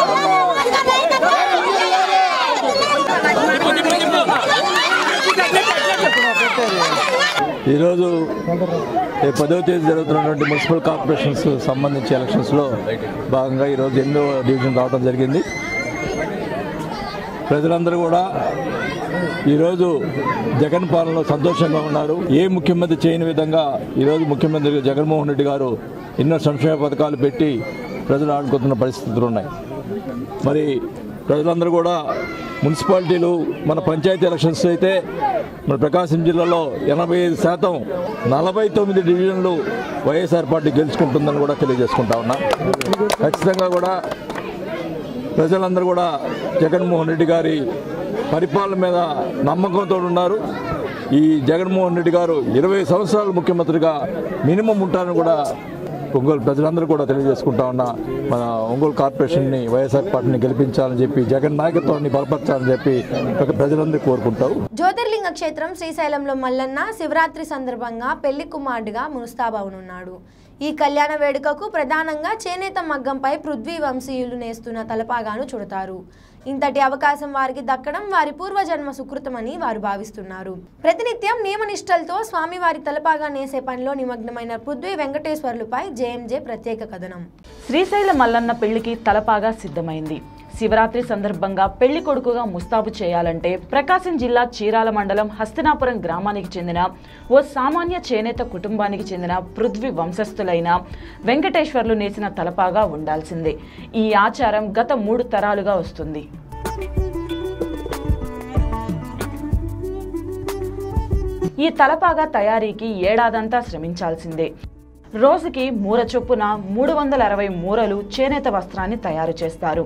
ఈరోజు ఈ పదవ తేదీ జరుగుతున్నటువంటి మున్సిపల్ కార్పొరేషన్స్ సంబంధించి ఎలక్షన్స్లో భాగంగా ఈరోజు ఎన్నో డివిజన్ రావడం జరిగింది ప్రజలందరూ కూడా ఈరోజు జగన్ పాలనలో సంతోషంగా ఉన్నారు ఏ ముఖ్యమంత్రి చేయని విధంగా ఈరోజు ముఖ్యమంత్రి జగన్మోహన్ రెడ్డి గారు ఎన్నో సంక్షేమ పథకాలు పెట్టి ప్రజలు ఆడుకుంటున్న పరిస్థితులు ఉన్నాయి మరి ప్రజలందరూ కూడా మున్సిపాలిటీలు మన పంచాయతీ ఎలక్షన్స్ అయితే మన ప్రకాశం జిల్లాలో ఎనభై ఐదు శాతం నలభై తొమ్మిది డివిజన్లు వైఎస్ఆర్ పార్టీ గెలుచుకుంటుందని కూడా తెలియజేసుకుంటా ఉన్నా ఖచ్చితంగా కూడా ప్రజలందరూ కూడా జగన్మోహన్ రెడ్డి గారి పరిపాలన మీద నమ్మకంతో ఉన్నారు ఈ జగన్మోహన్ రెడ్డి గారు ఇరవై సంవత్సరాలు ముఖ్యమంత్రిగా మినిమం ఉంటారని కూడా ఒంగోలు ప్రజలందరూ కూడా తెలియజేసుకుంటా ఉన్నా మన ఒంగోలు కార్పొరేషన్ని వైఎస్ఆర్ పార్టీని గెలిపించాలని చెప్పి జగన్ నాయకత్వాన్ని బలపరచాలని చెప్పి ప్రజలందరూ కోరుకుంటారు జ్యోతిర్లింగ క్షేత్రం శ్రీశైలంలో మల్లన్న శివరాత్రి సందర్భంగా పెళ్లి కుమారుడిగా ముస్తాబవునున్నాడు ఈ కళ్యాణ వేడుకకు ప్రధానంగా చేనేత మగ్గంపై పృథ్వీ వంశీయులు నేస్తున్న తలపాగాను చుడతారు ఇంతటి అవకాశం వారికి దక్కడం వారి పూర్వజన్మ సుకృతమని వారు భావిస్తున్నారు ప్రతినిత్యం నియమనిష్టలతో స్వామివారి తలపాగా నేసే పనిలో నిమగ్నమైన పృథ్వీ వెంకటేశ్వర్లుపై జేఎంజే ప్రత్యేక కథనం శ్రీశైల మల్లన్న పెళ్లికి తలపాగా సిద్ధమైంది శివరాత్రి సందర్భంగా పెళ్లి కొడుకుగా ముస్తాబు చేయాలంటే ప్రకాశం జిల్లా చీరాల మండలం హస్తినాపురం గ్రామానికి చెందిన ఓ సామాన్య చేనేత కుటుంబానికి చెందిన పృథ్వీ వంశస్థులైన వెంకటేశ్వర్లు నేసిన తలపాగా ఉండాల్సిందే ఈ ఆచారం గత మూడు తరాలుగా వస్తుంది ఈ తలపాగా తయారీకి ఏడాదంతా శ్రమించాల్సిందే రోజుకి మూర చొప్పున మూడు వందల అరవై మూరలు చేనేత వస్త్రాన్ని తయారు చేస్తారు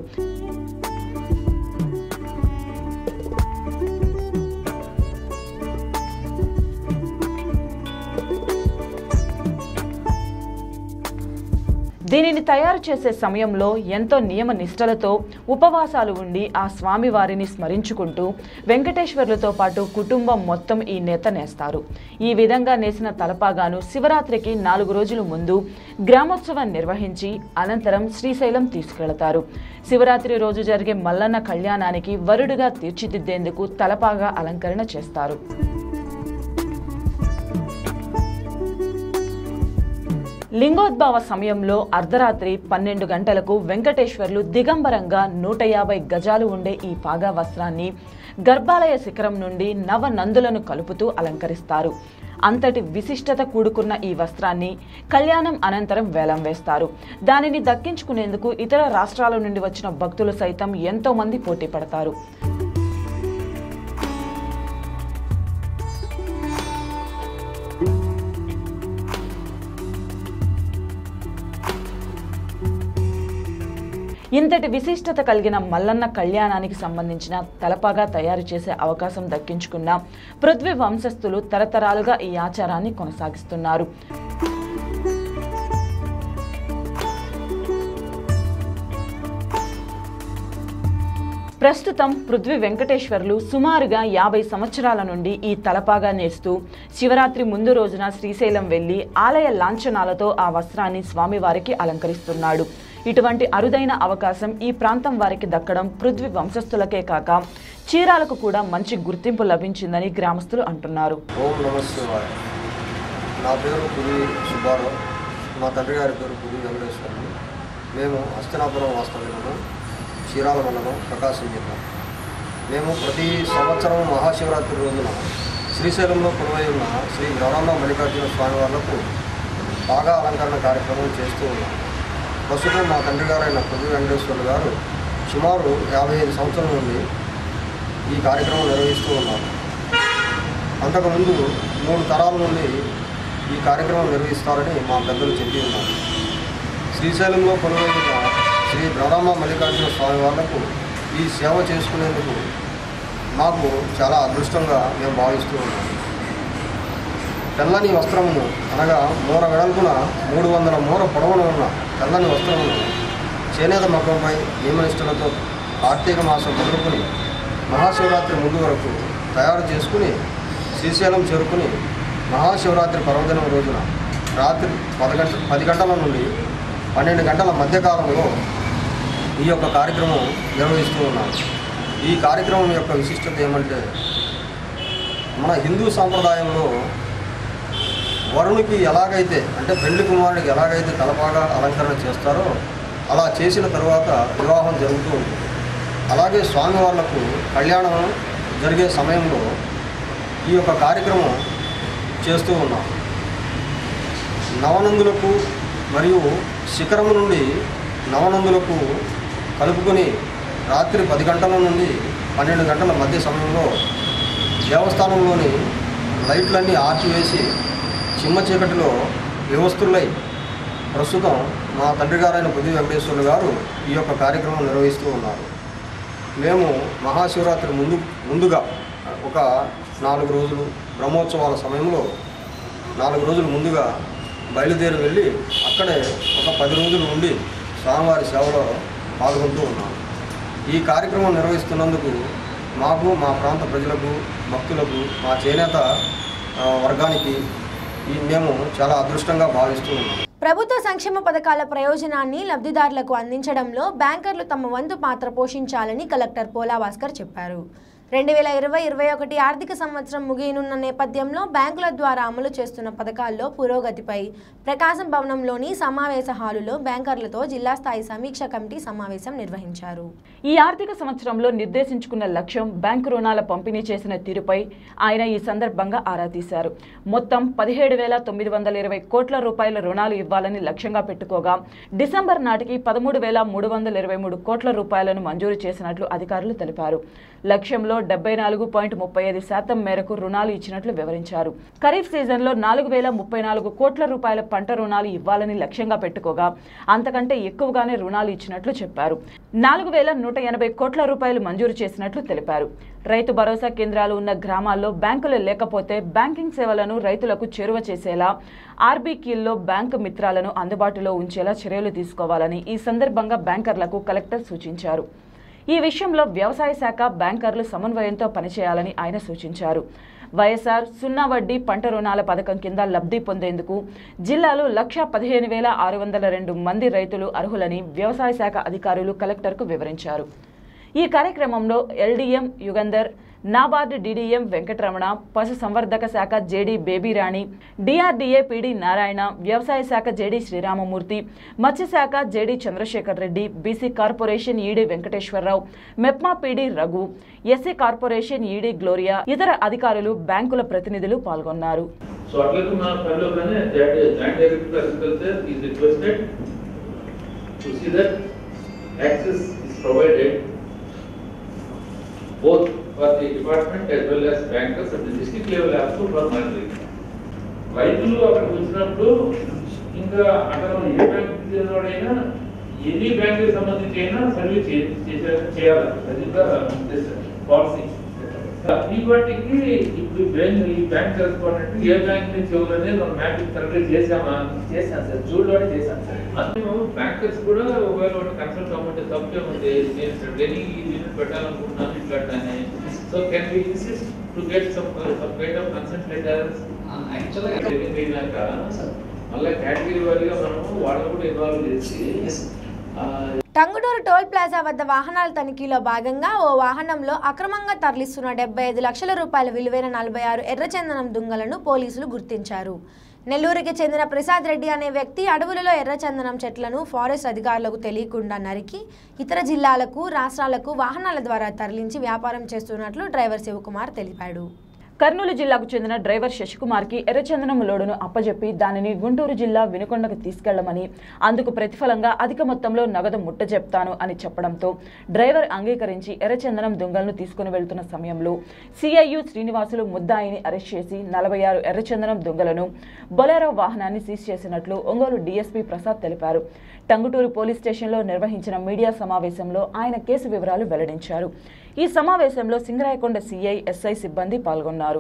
దీనిని తయారు చేసే సమయంలో ఎంతో నియమ నిష్టలతో ఉపవాసాలు ఉండి ఆ స్వామివారిని స్మరించుకుంటూ వెంకటేశ్వర్లతో పాటు కుటుంబం మొత్తం ఈ నేత నేస్తారు ఈ విధంగా నేసిన తలపాగాను శివరాత్రికి నాలుగు రోజుల ముందు గ్రామోత్సవం నిర్వహించి అనంతరం శ్రీశైలం తీసుకెళతారు శివరాత్రి రోజు జరిగే మల్లన్న కళ్యాణానికి వరుడుగా తీర్చిదిద్దేందుకు తలపాగా అలంకరణ చేస్తారు లింగోద్భవ సమయంలో అర్ధరాత్రి పన్నెండు గంటలకు వెంకటేశ్వర్లు దిగంబరంగా నూట యాభై గజాలు ఉండే ఈ పాగా వస్త్రాన్ని గర్భాలయ శిఖరం నుండి నవ నందులను కలుపుతూ అలంకరిస్తారు అంతటి విశిష్టత కూడుకున్న ఈ వస్త్రాన్ని కళ్యాణం అనంతరం వేలం వేస్తారు దానిని దక్కించుకునేందుకు ఇతర రాష్ట్రాల నుండి వచ్చిన భక్తులు సైతం ఎంతో మంది పోటీ పడతారు ఇంతటి విశిష్టత కలిగిన మల్లన్న కళ్యాణానికి సంబంధించిన తలపాగా తయారు చేసే అవకాశం దక్కించుకున్న పృథ్వీ వంశస్థులు తరతరాలుగా ఈ ఆచారాన్ని కొనసాగిస్తున్నారు ప్రస్తుతం పృథ్వీ వెంకటేశ్వర్లు సుమారుగా యాభై సంవత్సరాల నుండి ఈ తలపాగా నేస్తూ శివరాత్రి ముందు రోజున శ్రీశైలం వెళ్లి ఆలయ లాంఛనాలతో ఆ వస్త్రాన్ని స్వామివారికి అలంకరిస్తున్నాడు ఇటువంటి అరుదైన అవకాశం ఈ ప్రాంతం వారికి దక్కడం పృథ్వీ వంశస్థులకే కాక చీరాలకు కూడా మంచి గుర్తింపు లభించిందని గ్రామస్తులు అంటున్నారు ఓం నమస్కారం నా పేరు పురి సుబ్బారావు మా తండ్రి గారి పేరు పురి వెంకటేశ్వరుడు మేము హస్తనాపురం వాస్తవ్యము చీరాల మండలం ప్రకాశం జిల్లా మేము ప్రతి సంవత్సరం మహాశివరాత్రి రోజున శ్రీశైలంలో కొలువై ఉన్న శ్రీ గౌరమ్మ మల్లికార్జున స్వామి వాళ్లకు బాగా అలంకరణ కార్యక్రమం చేస్తూ ఉన్నాం ప్రస్తుతం మా తండ్రి గారైన పురి వెంకటేశ్వరుడు గారు సుమారు యాభై ఐదు సంవత్సరాల నుండి ఈ కార్యక్రమం నిర్వహిస్తూ ఉన్నారు అంతకుముందు మూడు తరాల నుండి ఈ కార్యక్రమం నిర్వహిస్తారని మా పెద్దలు చెప్పి ఉన్నారు శ్రీశైలంలో కొలువైన శ్రీ బ్రహ్మ మల్లికార్జున స్వామి వాళ్లకు ఈ సేవ చేసుకునేందుకు మాకు చాలా అదృష్టంగా మేము భావిస్తూ ఉన్నాము తెల్లని వస్త్రమును అనగా మూర వెడల్పున మూడు వందల మూర పొడవున ఉన్న తెల్లని వస్త్రమును చేనేత మగ్గంపై నియమనిష్టలతో కార్తీక మాసం మొదలుకొని మహాశివరాత్రి ముందు వరకు తయారు చేసుకుని శ్రీశైలం చేరుకుని మహాశివరాత్రి పర్వదినం రోజున రాత్రి పది గంట పది గంటల నుండి పన్నెండు గంటల మధ్యకాలంలో ఈ యొక్క కార్యక్రమం నిర్వహిస్తూ ఉన్నాం ఈ కార్యక్రమం యొక్క విశిష్టత ఏమంటే మన హిందూ సాంప్రదాయంలో వరుణుకి ఎలాగైతే అంటే పెళ్లి కుమారుడికి ఎలాగైతే తలపాగా అలంకరణ చేస్తారో అలా చేసిన తరువాత వివాహం జరుగుతూ ఉంటుంది అలాగే స్వామివార్లకు కళ్యాణం జరిగే సమయంలో ఈ యొక్క కార్యక్రమం చేస్తూ ఉన్నాం నవనందులకు మరియు శిఖరం నుండి నవనందులకు కలుపుకొని రాత్రి పది గంటల నుండి పన్నెండు గంటల మధ్య సమయంలో దేవస్థానంలోని లైట్లన్నీ ఆర్చివేసి చిమ్మ చీకటిలో వ్యవస్థులై ప్రస్తుతం మా తండ్రి గారైన బుద్ధి వెంకటేశ్వర్లు గారు ఈ యొక్క కార్యక్రమం నిర్వహిస్తూ ఉన్నారు మేము మహాశివరాత్రి ముందు ముందుగా ఒక నాలుగు రోజులు బ్రహ్మోత్సవాల సమయంలో నాలుగు రోజులు ముందుగా బయలుదేరి వెళ్ళి అక్కడే ఒక పది రోజులు ఉండి స్వామివారి సేవలో పాల్గొంటూ ఉన్నాం ఈ కార్యక్రమం నిర్వహిస్తున్నందుకు మాకు మా ప్రాంత ప్రజలకు భక్తులకు మా చేనేత ఆ, వర్గానికి ఈ మేము చాలా అదృష్టంగా భావిస్తూ ఉన్నాం ప్రభుత్వ సంక్షేమ పథకాల ప్రయోజనాన్ని లబ్ధిదారులకు అందించడంలో బ్యాంకర్లు తమ వంతు పాత్ర పోషించాలని కలెక్టర్ పోలా భాస్కర్ చెప్పారు రెండు వేల ఇరవై ఇరవై ఒకటి ఆర్థిక సంవత్సరం ముగియనున్న నేపథ్యంలో బ్యాంకుల ద్వారా అమలు చేస్తున్న పథకాల్లో పురోగతిపై ప్రకాశం భవనంలోని సమావేశ హాలులో బ్యాంకర్లతో జిల్లా స్థాయి సమీక్ష కమిటీ సమావేశం నిర్వహించారు ఈ ఆర్థిక సంవత్సరంలో నిర్దేశించుకున్న లక్ష్యం బ్యాంకు రుణాల పంపిణీ చేసిన తీరుపై ఆయన ఈ సందర్భంగా ఆరా తీశారు మొత్తం పదిహేడు వేల తొమ్మిది వందల ఇరవై కోట్ల రూపాయల రుణాలు ఇవ్వాలని లక్ష్యంగా పెట్టుకోగా డిసెంబర్ నాటికి పదమూడు వేల మూడు వందల ఇరవై మూడు కోట్ల రూపాయలను మంజూరు చేసినట్లు అధికారులు తెలిపారు లక్ష్యంలో డెబ్బై నాలుగు పాయింట్ ముప్పై ఐదు శాతం మేరకు రుణాలు ఇచ్చినట్లు వివరించారు ఖరీఫ్ సీజన్లో నాలుగు వేల ముప్పై నాలుగు కోట్ల రూపాయల పంట రుణాలు ఇవ్వాలని లక్ష్యంగా పెట్టుకోగా అంతకంటే ఎక్కువగానే రుణాలు ఇచ్చినట్లు చెప్పారు నాలుగు వేల నూట ఎనభై కోట్ల రూపాయలు మంజూరు చేసినట్లు తెలిపారు రైతు భరోసా కేంద్రాలు ఉన్న గ్రామాల్లో బ్యాంకులు లేకపోతే బ్యాంకింగ్ సేవలను రైతులకు చేరువ చేసేలా ఆర్బీకీల్లో బ్యాంకు మిత్రాలను అందుబాటులో ఉంచేలా చర్యలు తీసుకోవాలని ఈ సందర్భంగా బ్యాంకర్లకు కలెక్టర్ సూచించారు ఈ విషయంలో వ్యవసాయ శాఖ బ్యాంకర్లు సమన్వయంతో పనిచేయాలని ఆయన సూచించారు వైఎస్ఆర్ సున్నా వడ్డీ పంట రుణాల పథకం కింద లబ్ధి పొందేందుకు జిల్లాలో లక్ష పదిహేను వేల ఆరు వందల రెండు మంది రైతులు అర్హులని వ్యవసాయ శాఖ అధికారులు కలెక్టర్కు వివరించారు ఈ కార్యక్రమంలో ఎల్డీఎం యుగంధర్ నాబార్డు డీడీఎం వెంకటరమణ పశు సంవర్ధక శాఖ JD Babyrani DRDA PD Narayana వ్యవసాయ శాఖ జేడీ శ్రీరామమూర్తి మత్స్యశాఖ JD Chandrasekhar Reddy BC corporation ED Venkateswararao MEPMA PD Raghu SC corporation ED Gloria ఇతర అధికారులు బ్యాంకుల ప్రతినిధులు పాల్గొన్నారు సో అట్లయితే మన పనిలో కానీ joint director agriculture is requested to see that access is provided both for the department as well as bankers at the district level also for monitoring. రైతులు అక్కడికి వచ్చినప్పుడు ఇంకా అక్కడ ఏ బ్యాంక్ అయినా ఎన్ని బ్యాంకు సంబంధించి అయినా సర్వీస్ చేయాలి అది పాలసీ ఈ వాటికి ఇప్పుడు బ్యాంక్ ఈ బ్యాంక్ కరెస్పాండెంట్ ఏ బ్యాంక్ నుంచి ఎవరనేది మనం మ్యాపింగ్ కరెక్ట్ చేసామా చేశాను సార్ జూడ్లోనే చేశాను సార్ మేము బ్యాంకర్స్ కూడా ఒకవేళ ఒకటి కన్సల్ట్ అవ్వమంటే తప్పే ఉంది నేను ఢిల్లీ యూనిట్ పెట్టాలనుకుంటున్నాను ఇట్లా అని so can be insist to get some some kind of consult letters అయినాక మళ్ళీ కేటగిరీ వారిగా మనము వాళ్ళని కూడా ఇన్వాల్వ్ చేసి ఆ, టంగుటూరు టోల్ ప్లాజా వద్ద వాహనాల తనిఖీలో భాగంగా ఓ వాహనంలో అక్రమంగా తరలిస్తున్న డెబ్బై ఐదు లక్షల రూపాయల విలువైన నలభై ఆరు ఎర్రచందనం దుంగలను పోలీసులు గుర్తించారు నెల్లూరుకి చెందిన ప్రసాద్ రెడ్డి అనే వ్యక్తి అడవులలో ఎర్రచందనం చెట్లను ఫారెస్ట్ అధికారులకు తెలియకుండా నరికి ఇతర జిల్లాలకు రాష్ట్రాలకు వాహనాల ద్వారా తరలించి వ్యాపారం చేస్తున్నట్లు డ్రైవర్ శివకుమార్ తెలిపాడు కర్నూలు జిల్లాకు చెందిన డ్రైవర్ శశికుమార్కి ఎర్రచందనం లోడును అప్పజెప్పి దానిని గుంటూరు జిల్లా వినుకొండకు తీసుకెళ్లమని అందుకు ప్రతిఫలంగా అధిక మొత్తంలో నగదు ముట్టజెప్తాను అని చెప్పడంతో డ్రైవర్ అంగీకరించి ఎర్రచందనం దొంగలను తీసుకుని వెళ్తున్న సమయంలో సిఐయు శ్రీనివాసులు ముద్దాయిని అరెస్ట్ చేసి నలభై ఆరు ఎర్రచందనం దొంగలను బొలెరో వాహనాన్ని సీజ్ చేసినట్లు ఒంగోలు డీఎస్పీ ప్రసాద్ తెలిపారు టంగుటూరు పోలీస్ స్టేషన్లో నిర్వహించిన మీడియా సమావేశంలో ఆయన కేసు వివరాలు వెల్లడించారు ఈ సమావేశంలో సింగరాయకొండ సిఐ ఎస్ఐ సిబ్బంది పాల్గొన్నారు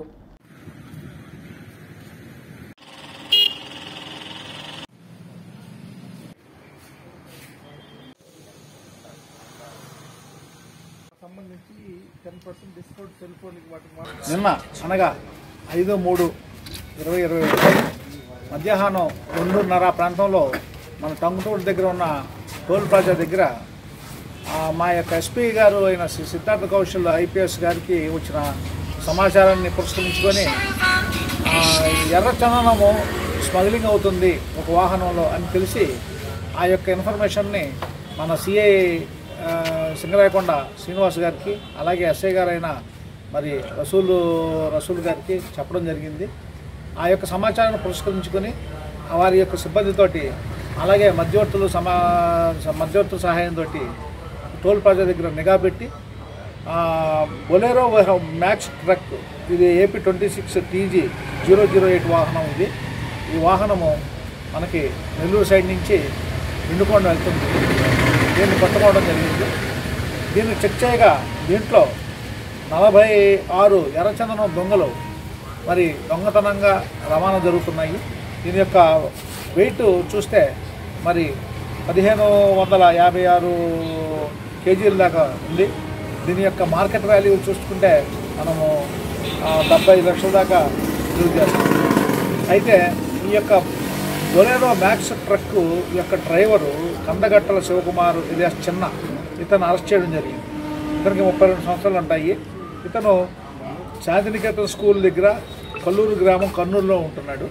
నిన్న అనగా ఐదు మూడు ఇరవై ఇరవై ఒకటి మధ్యాహ్నం రెండున్నర ప్రాంతంలో మన టంగుటూరు దగ్గర ఉన్న టోల్ ప్లాజా దగ్గర ఆ, మా యొక్క ఎస్పీ గారు అయిన శ్రీ సిద్ధార్థ కౌశల్ ఐపీఎస్ గారికి వచ్చిన సమాచారాన్ని పురస్కరించుకొని ఆ, ఎర్ర చందనము స్మగ్లింగ్ అవుతుంది ఒక వాహనంలో అని తెలిసి ఆ యొక్క ఇన్ఫర్మేషన్ని మన సిఐ సింగరాయకొండ శ్రీనివాస్ గారికి అలాగే ఎస్ఐ గారైన మరి రసూలు రసూల్ గారికి చెప్పడం జరిగింది ఆ యొక్క సమాచారాన్ని పురస్కరించుకొని వారి యొక్క సిబ్బందితోటి అలాగే మధ్యవర్తులు సమా మధ్యవర్తుల సహాయంతో టోల్ ప్లాజా దగ్గర నిఘా పెట్టి ఆ, బొలెరో వహ- మ్యాక్స్ ట్రక్ ఇది AP twenty six TG zero zero eight వాహనం ఇది ఈ వాహనము మనకి నెల్లూరు సైడ్ నుంచి నిండుకొండ వెళ్తుంది దీన్ని పట్టుకోవడం జరిగింది దీన్ని చెక్ చేయగా దీంట్లో నలభై ఆరు ఎర్రచందనం దొంగలు మరి దొంగతనంగా రవాణా జరుగుతున్నాయి దీని యొక్క వెయిట్ చూస్తే మరి పదిహేను వందల యాభై ఆరు కేజీల దాకా ఉంది దీని యొక్క మార్కెట్ వాల్యూ చూసుకుంటే మనము ఆ, డెబ్బై లక్షల దాకా విలువ చేస్తాం అయితే ఈ యొక్క బొలేరో మ్యాక్స్ ట్రక్ యొక్క డ్రైవరు కందగట్టల శివకుమార్ ఇలియాస్ చిన్న ఇతను అరెస్ట్ చేయడం జరిగింది ఇతనికి ముప్పై రెండు సంవత్సరాలు ఉంటాయి ఇతను శాంతినికేతన్ స్కూల్ దగ్గర కల్లూరు గ్రామం కర్నూలులో ఉంటున్నాడు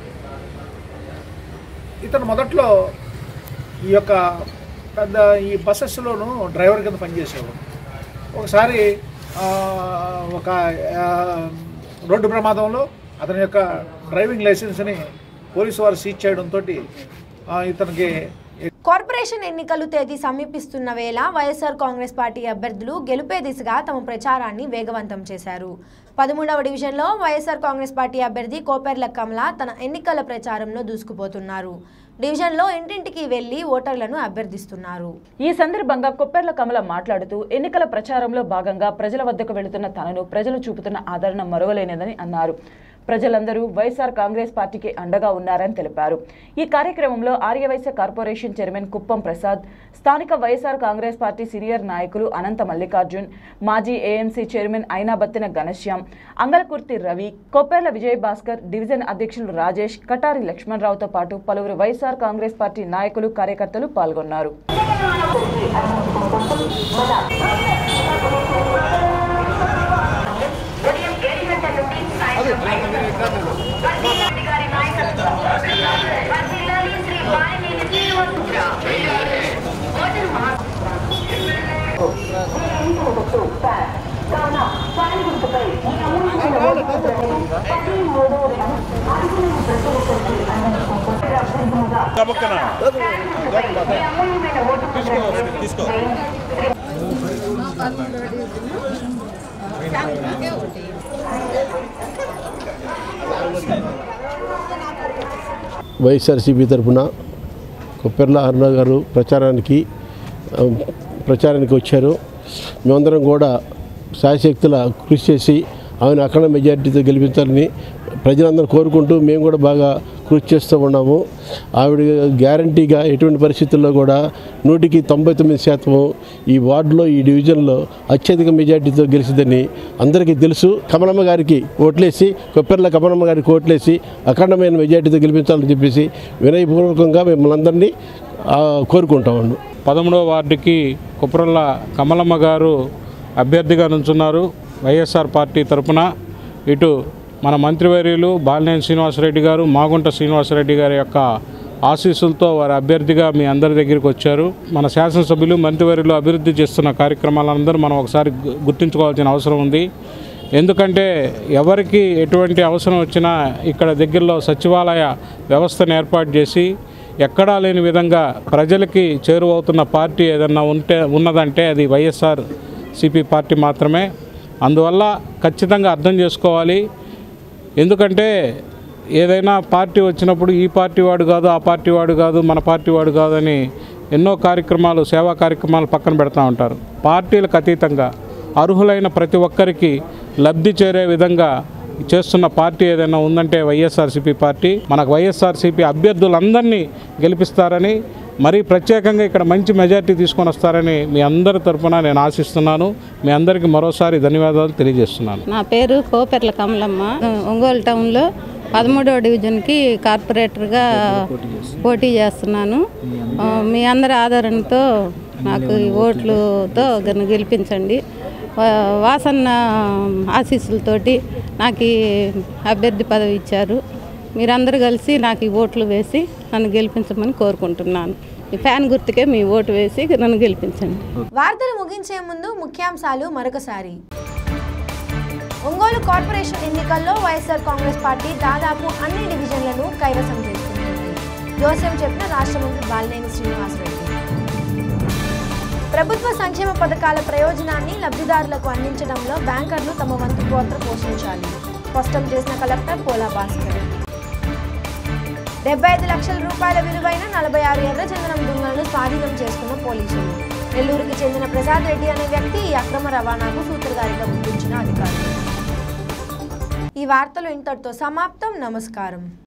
ఇతను మొదట్లో ఈ యొక్క పెద్ద ఈ బస్సెస్లోనూ డ్రైవర్ కింద పనిచేసేవాడు ఒకసారి ఆ, ఒక ఆ, రోడ్డు ప్రమాదంలో అతని యొక్క డ్రైవింగ్ లైసెన్స్ని పోలీసు వారు సీజ్ చేయడంతో ఇతనికి కార్పొరేషన్ ఎన్నికలు తేదీ సమీపిస్తున్న వేళ వైఎస్ఆర్ కాంగ్రెస్ పార్టీ అభ్యర్థులు గెలుపే దిశగా తమ ప్రచారాన్ని వేగవంతం చేశారు పదమూడవ డివిజన్లో వైఎస్ఆర్ కాంగ్రెస్ పార్టీ అభ్యర్థి కోపెర్ల కమల తన ఎన్నికల ప్రచారంలో దూసుకుపోతున్నారు డివిజన్లో ఇంటింటికి వెళ్లి ఓటర్లను అభ్యర్థిస్తున్నారు ఈ సందర్భంగా కొప్పెర్ల కమల మాట్లాడుతూ ఎన్నికల ప్రచారంలో భాగంగా ప్రజల వద్దకు వెళుతున్న తనను ప్రజలు చూపుతున్న ఆదరణ మరువలేనిదని అన్నారు ప్రజలందరూ వైఎస్ఆర్ కాంగ్రెస్ పార్టీకి అండగా ఉన్నారని తెలిపారు ఈ కార్యక్రమంలో ఆర్యవైశ్య కార్పొరేషన్ చైర్మన్ కుప్పం ప్రసాద్ స్థానిక వైఎస్ఆర్ కాంగ్రెస్ పార్టీ సీనియర్ నాయకులు అనంత మల్లికార్జున్ మాజీ AMC chairman Ayinabattina Ghanasyam Angalkurthi Ravi Kopperla Vijay Bhaskar division అధ్యక్షులు రాజేష్ కటారి లక్ష్మణరావుతో పాటు పలువురు వైఎస్ఆర్ కాంగ్రెస్ పార్టీ నాయకులు కార్యకర్తలు పాల్గొన్నారు వైఎస్ఆర్సీపీ తరఫున కొప్పెర్ల అరుణ గారు ప్రచారానికి ఆ, ప్రచారానికి వచ్చారు మేమందరం కూడా శాయశక్తుల కృషి చేసి ఆమెను అఖండ మెజారిటీతో గెలిపించాలని ప్రజలందరూ కోరుకుంటూ మేము కూడా బాగా కృషి చేస్తూ ఉన్నాము ఆవిడ గ్యారంటీగా ఎటువంటి పరిస్థితుల్లో కూడా నూటికి తొంభై తొమ్మిది శాతము ఈ వార్డులో ఈ డివిజన్లో అత్యధిక మెజార్టీతో గెలిచిందని అందరికీ తెలుసు కమలమ్మ గారికి ఓట్లేసి కొప్పెర్ల కమలమ్మ గారికి ఓట్లేసి అఖండమైన మెజార్టీతో గెలిపించాలని చెప్పేసి వినయపూర్వకంగా మిమ్మల్ని అందరినీ ఆ, కోరుకుంటామండి పదమూడవ వార్డుకి కుప్రల్ల కమలమ్మ గారు అభ్యర్థిగా నుంచున్నారు వైఎస్ఆర్ పార్టీ తరపున ఇటు మన మంత్రివర్యులు బాలినేని శ్రీనివాసరెడ్డి గారు మాగుంట శ్రీనివాసరెడ్డి గారి యొక్క ఆశీస్సులతో వారి అభ్యర్థిగా మీ అందరి దగ్గరికి వచ్చారు మన శాసనసభ్యులు మంత్రివర్యులు అభివృద్ధి చేస్తున్న కార్యక్రమాలందరూ మనం ఒకసారి గు- గుర్తుంచుకోవాల్సిన అవసరం ఉంది ఎందుకంటే ఎవరికి ఎటువంటి అవసరం వచ్చినా ఇక్కడ దగ్గరలో సచివాలయ వ్యవస్థను ఏర్పాటు చేసి ఎక్కడా లేని విధంగా ప్రజలకి చేరువవుతున్న పార్టీ ఏదన్నా ఉంటే ఉన్నదంటే అది వైఎస్ఆర్ సిపి పార్టీ మాత్రమే అందువల్ల ఖచ్చితంగా అర్థం చేసుకోవాలి ఎందుకంటే ఏదైనా పార్టీ వచ్చినప్పుడు ఈ పార్టీ వాడు కాదు ఆ పార్టీ వాడు కాదు మన పార్టీ వాడు కాదు అని ఎన్నో కార్యక్రమాలు సేవా కార్యక్రమాలు పక్కన పెడతా ఉంటారు పార్టీలకు అతీతంగా అర్హులైన ప్రతి ఒక్కరికి లబ్ధి చేరే విధంగా చేస్తున్న పార్టీ ఏదైనా ఉందంటే వైఎస్ఆర్సీపీ పార్టీ మనకు వైఎస్ఆర్సీపీ అభ్యర్థులందరినీ గెలిపిస్తారని మరీ ప్రత్యేకంగా ఇక్కడ మంచి మెజార్టీ తీసుకొని వస్తారని మీ అందరి తరఫున నేను ఆశిస్తున్నాను మీ అందరికీ మరోసారి ధన్యవాదాలు తెలియజేస్తున్నాను నా పేరు కోపెర్ల కమలమ్మ ఒంగోలు టౌన్లో పదమూడవ డివిజన్కి కార్పొరేటర్గా పోటీ చేస్తున్నాను ఆ, మీ అందరి ఆదరణతో నాకు ఈ ఓట్లతో నన్ను గెలిపించండి వా- వాసన్న ఆశీస్సులతోటి నాకు ఈ అభ్యర్థి పదవి ఇచ్చారు మీరందరూ కలిసి నాకు ఈ ఓట్లు వేసి నన్ను గెలిపించమని కోరుకుంటున్నాను ఈ ఫ్యాన్ గుర్తుకే మీ ఓటు వేసి నన్ను గెలిపించండి వార్తలు ముగించే ముందు ముఖ్యాంశాలు మరొకసారి ఒంగోలు కార్పొరేషన్ ఎన్నికల్లో వైఎస్ఆర్ కాంగ్రెస్ పార్టీ దాదాపు అన్ని డివిజన్లను కైవసం చేసుకుంటుంది జోసెఫ్ చెప్పిన రాష్ట్ర మంత్రి బాలినేని శ్రీనివాసరెడ్డి ప్రభుత్వ సంక్షేమ పథకాల ప్రయోజనాన్ని లబ్ధిదారులకు అందించడంలో బ్యాంకర్లు తమ వంతు పాత్ర పోషించాలి స్పష్టం చేసిన కలెక్టర్ పోలా భాస్కర్ డెబ్బై ఐదు లక్షల రూపాయల విలువైన నలభై ఆరు ఎర్రచందనం దుంగలను స్వాధీనం చేసుకున్న పోలీసులు నెల్లూరుకి చెందిన ప్రసాద్ రెడ్డి అనే వ్యక్తి ఈ అక్రమ రవాణాకు సూత్రధారిగా గుర్తించిన అధికారులు ఈ వార్తలు ఇంతటితో సమాప్తం నమస్కారం